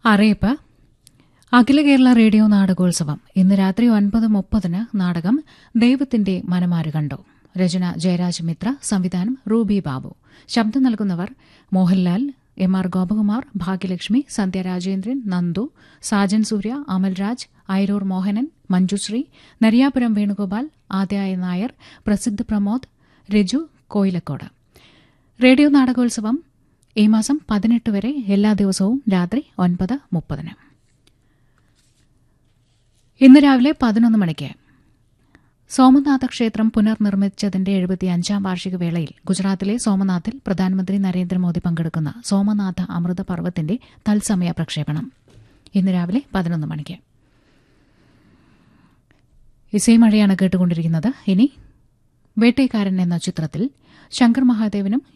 അറിയിപ്പ് അഖില കേരള റേഡിയോ നാടകോത്സവം ഇന്ന് രാത്രി ഒൻപത് മുപ്പതിന് നാടകം ദൈവത്തിന്റെ മനമാര് കണ്ടു രചന ജയരാജ് മിത്ര സംവിധാനം റൂബി ബാബു ശബ്ദം നൽകുന്നവർ Mohanlal M R Gopakumar Bhagyalakshmi Sandhya Rajendran Nandu Sajan Surya Amalraj Airoor Mohanan Manjusree Nariyapuram Venugopal Adhyaya Nair Prasidh Pramod Raju Koyilakkode radio നാടകോത്സവം ഈ മാസം പതിനെട്ട് വരെ എല്ലാ ദിവസവും രാത്രി ഒൻപത് മുപ്പതിന് ഇന്ന് രാവിലെ പതിനൊന്ന് മണിക്ക് സോമനാഥ ക്ഷേത്രം പുനർനിർമ്മിച്ചതിന്റെ എഴുപത്തിയഞ്ചാം വാർഷിക വേളയിൽ ഗുജറാത്തിലെ സോമനാഥിൽ പ്രധാനമന്ത്രി നരേന്ദ്രമോദി പങ്കെടുക്കുന്ന സോമനാഥ അമൃത പർവ്വത്തിന്റെ തത്സമയ പ്രക്ഷേപണം ഇന്ന് രാവിലെ പതിനൊന്ന് മണിക്ക് ഇസൈ മഴയാണ് കേട്ടുകൊണ്ടിരിക്കുന്നത് ഇനി വേട്ടേക്കാരൻ എന്ന ചിത്രത്തിൽ ശങ്കർ മഹാദേവനും